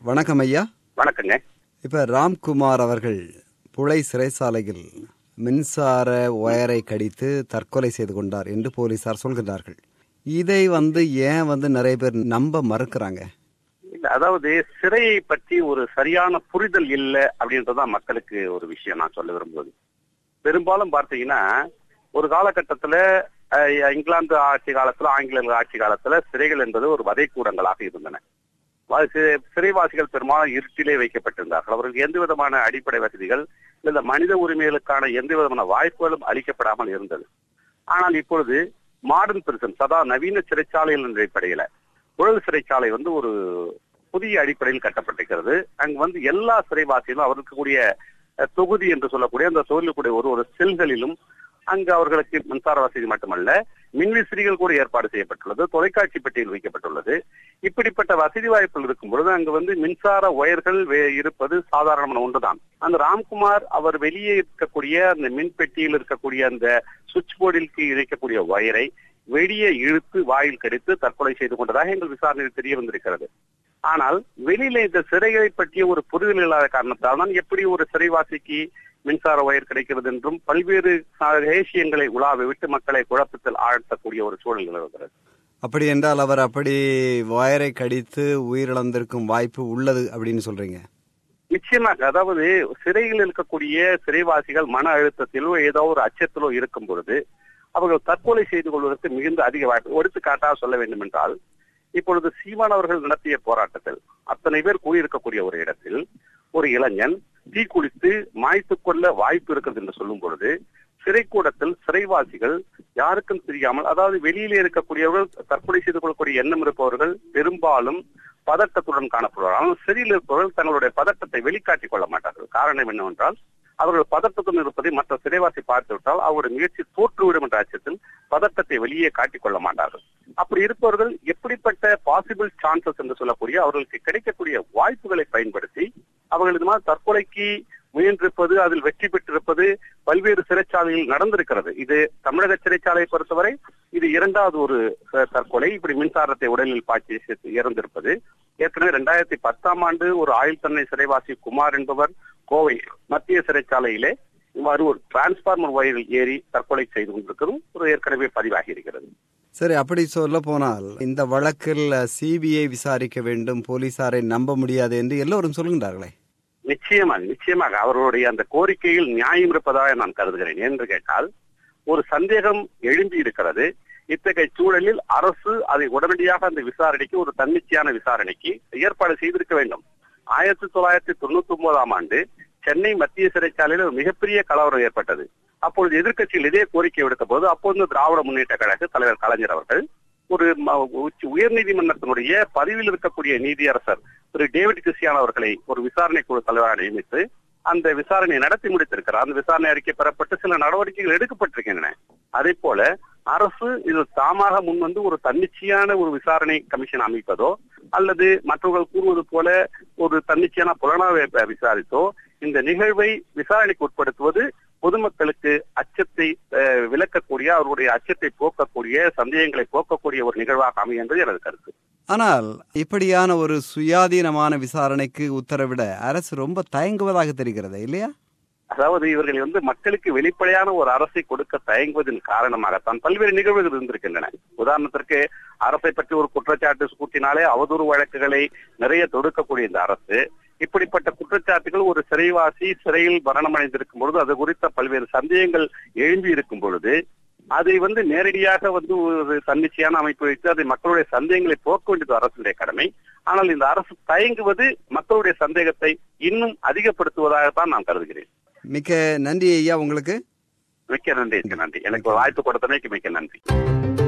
வணக்கம் ஐயா வணக்கங்க இப்ப ராம்குமார் அவர்கள் புழை சிறைச்சாலையில் மின்சார ஒயரை கடித்து தற்கொலை செய்து கொண்டார் என்று போலீசார் சொல்கிறார்கள் இதை வந்து ஏன் வந்து நிறைய பேர் நம்ப மறுக்கிறாங்க இல்ல அதாவது சிறையை பற்றி ஒரு சரியான புரிதல் இல்லை அப்படின்றதுதான் மக்களுக்கு ஒரு விஷயம் நான் சொல்ல விரும்புவது பெரும்பாலும் பார்த்தீங்கன்னா ஒரு காலகட்டத்துல அஹ், இங்கிலாந்து ஆட்சி காலத்துல ஆங்கிலேயர்கள் ஆட்சி காலத்துல சிறைகள் என்பது ஒரு வதைக்கூடங்களாக இருந்தன வா- சி- சிறைவாசிகள் பெரும்பாலும் இருட்டிலே வைக்கப்பட்டிருந்தார்கள் அவர்களுக்கு எந்த விதமான அடிப்படை வசதிகள் இல்ல மனித உரிமைகளுக்கான எந்த விதமான வாய்ப்புகளும் அளிக்கப்படாமல் இருந்தது ஆனால் இப்பொழுது மாடர்ன் பிரிசன்ஸ் அதாவது நவீன சிறைச்சாலைகள் என்ற அடிப்படையில உழவு சிறைச்சாலை வந்து ஒரு புதிய அடிப்படையில் கட்டப்பட்டிருக்கிறது அங்கு வந்து எல்லா சிறைவாசிகளும் அவருக்கு கூடிய அஹ், தொகுதி என்று சொல்லக்கூடிய அந்த தொழிலுக்குடைய ஒரு ஒரு செல்களிலும் அங்கு அவர்களுக்கு மின்சார வசதி மட்டுமல்ல மின்விசிறிகள் கூட ஏற்பாடு செய்யப்பட்டுள்ளது தொலைக்காட்சி பெட்டியில் வைக்கப்பட்டுள்ளது இப்படிப்பட்ட வசதி வாய்ப்புகள் இருக்கும் பொழுது அங்கு வந்து மின்சார ஒயர்கள் வே- இருப்பது சாதாரணமான ஒன்றுதான் அந்த ராம்குமார் அவர் வெளியே இருக்கக்கூடிய அந்த மின் பெட்டியில் இருக்கக்கூடிய அந்த சுவிட்ச் போர்டிற்கு இணைக்கக்கூடிய ஒயரை வெளியே இழுத்து வாயில் கடித்து தற்கொலை செய்து கொண்டதாக எங்கள் விசாரணையில் தெரிய வந்திருக்கிறது ஆனால் வெளியில இந்த சிறைகளை பற்றிய ஒரு புரிதல் இல்லாத காரணத்தால் தான் எப்படி ஒரு சிறைவாசிக்கு மின்சார ஒயர் கிடைக்கிறது என்றும் பல்வேறு ரகசியங்களை உலாவை விட்டு மக்களை குழப்பத்தில் ஆழ்த்தக்கூடிய ஒரு சூழல் நிலவுகிறது அப்படி என்றால் அவர் அப்படி ஒயரை கடித்து உயிரிழந்திருக்கும் வாய்ப்பு உள்ளது அப்படின்னு சொல்றீங்க நிச்சயமாக அதாவது சிறையில் இருக்கக்கூடிய சிறைவாசிகள் மன அழுத்தத்திலோ ஏதோ ஒரு அச்சத்திலோ இருக்கும் பொழுது அவர்கள் தற்கொலை செய்து கொள்வதற்கு மிகுந்த அதிக வாய்ப்பு எடுத்துக்காட்டாக சொல்ல வேண்டும் என்றால் இப்பொழுது சீமான் அவர்கள் நடத்திய போராட்டத்தில் அத்தனை பேர் கூடியிருக்கக்கூடிய ஒரு இடத்தில் ஒரு இளைஞன் தீக்குளித்து மாய்த்துக் கொள்ள வாய்ப்பு இருக்கிறது என்று சொல்லும் பொழுது சிறைக்கூடத்தில் சிறைவாசிகள் யாருக்கும் தெரியாமல் அதாவது வெளியிலே இருக்கக்கூடியவர்கள் தற்கொலை செய்து கொள்ளக்கூடிய எண்ணம் இருப்பவர்கள் பெரும்பாலும் பதட்டத்துடன் காணப்படுவார்கள் ஆனால் சிறையில் இருப்பவர்கள் தங்களுடைய பதட்டத்தை வெளிக்காட்டிக் கொள்ள மாட்டார்கள் காரணம் என்னவென்றால் அவர்கள் பதட்டத்துடன் இருப்பதை மற்ற சிறைவாசி பார்த்துவிட்டால் அவருடைய முயற்சி தோற்றுவிடும் என்ற அச்சத்தில் பதட்டத்தை வெளியே காட்டிக் கொள்ள மாட்டார்கள் அப்படி இருப்பவர்கள் எப்படிப்பட்ட பாசிபிள் சான்சஸ் என்று சொல்லக்கூடிய அவர்களுக்கு கிடைக்கக்கூடிய வாய்ப்புகளை பயன்படுத்தி அவர்கள் இது மாதிரி தற்கொலைக்கு முயன்றிருப்பது அதில் வெற்றி பெற்றிருப்பது பல்வேறு சிறைச்சாலையில் நடந்திருக்கிறது இது தமிழக சிறைச்சாலையை பொறுத்தவரை இது இரண்டாவது ஒரு அஹ், தற்கொலை இப்படி மின்சாரத்தை உடலில் பாய்ச்சி செத்து இறந்திருப்பது ஏற்கனவே ரெண்டாயிரத்தி பத்தாம் ஆண்டு ஒரு ஆயுள் தண்டனை சிறைவாசி குமார் என்பவர் கோவை மத்திய சிறைச்சாலையிலே இவ்வாறு ஒரு டிரான்ஸ்பார்மர் வயரில் ஏறி தற்கொலை செய்து கொண்டிருக்கிறதும் ஒரு ஏற்கனவே பதிவாகி இருக்கிறது சரி அப்படி சொல்ல போனால் இந்த வழக்கில் சிபிஐ விசாரிக்க வேண்டும் போலீசாரை நம்ப முடியாது என்று எல்லோரும் சொல்கின்றார்களே நிச்சயமாக நிச்சயமாக அவர்களுடைய அந்த கோரிக்கையில் நியாயம் இருப்பதாக நான் கருதுகிறேன் என்று கேட்டால் ஒரு சந்தேகம் எழும்பி இருக்கிறது இத்தகைய சூழலில் அரசு அதை உடனடியாக அந்த விசாரணைக்கு ஒரு தன்னிச்சையான விசாரணைக்கு ஏற்பாடு செய்திருக்க வேண்டும் ஆயிரத்தி தொள்ளாயிரத்தி தொண்ணூத்தி ஒன்பதாம் ஆண்டு சென்னை மத்திய சிறைச்சாலையில் ஒரு மிகப்பெரிய கலவரம் ஏற்பட்டது அப்பொழுது எதிர்க்கட்சிகள் இதே கோரிக்கை விடுத்த போது அப்போது திராவிட முன்னேற்ற கழக தலைவர் கலைஞர் அவர்கள் ஒரு ம- உச்ச- உயர்நீதிமன்றத்தினுடைய பதிவில் இருக்கக்கூடிய நீதியரசர் திரு டேவிட் கிறிஸ்டியான் அவர்களை ஒரு விசாரணை குழு தலைவராக நியமித்து அந்த விசாரணையை நடத்தி முடித்திருக்கிறார் அந்த விசாரணை அறிக்கை பெறப்பட்டு சில நடவடிக்கைகள் எடுக்கப்பட்டிருக்கின்றன அதே போல அரசு இது தாமாக முன்வந்து ஒரு தன்னிச்சையான ஒரு விசாரணை கமிஷன் அமைப்பதோ அல்லது மற்றவர்கள் கூறுவது போல ஒரு தன்னிச்சையான புலனாய்வை விசாரித்தோ இந்த நிகழ்வை விசாரணைக்கு உட்படுத்துவது பொதுமக்களுக்கு அச்சத்தை அஹ், விலக்கக்கூடிய அவருடைய அச்சத்தை போக்கக்கூடிய சந்தேகங்களை போக்கக்கூடிய ஒரு நிகழ்வாக அமையும் என்பது எனது கருத்து ஆனால் இப்படியான ஒரு சுயாதீனமான விசாரணைக்கு உத்தரவிட அரசு ரொம்ப தயங்குவதாக தெரிகிறது இல்லையா அதாவது இவர்கள் வந்து மக்களுக்கு வெளிப்படையான ஒரு அரசை கொடுக்க தயங்குவதன் காரணமாகத்தான் பல்வேறு நிகழ்வுகள் இருந்திருக்கின்றன உதாரணத்திற்கு அரசை பற்றி ஒரு குற்றச்சாட்டு கூட்டினாலே அவதூறு வழக்குகளை நிறைய தொடுக்கக்கூடிய இந்த அரசு இப்படிப்பட்ட குற்றச்சாட்டுகள் ஒரு சிறைவாசி சிறையில் மரணமடைந்திருக்கும் பொழுது அது குறித்த பல்வேறு சந்தேகங்கள் எழும்பி இருக்கும் பொழுது அதை வந்து நேரடியாக வந்து ஒரு தன்னிச்சையான அமைப்பு வைத்து அதை மக்களுடைய சந்தேகங்களை போக்க வேண்டியது அரசுடைய கடமை ஆனால் இந்த அரசு தயங்குவது மக்களுடைய சந்தேகத்தை இன்னும் அதிகப்படுத்துவதாகத்தான் நான் கருதுகிறேன் மிக்க நன்றி ஐயா உங்களுக்கு மிக்க நன்றி மிக்க நன்றி எனக்கு ஒரு வாய்ப்பு கொடுத்தமைக்கு மிக்க நன்றி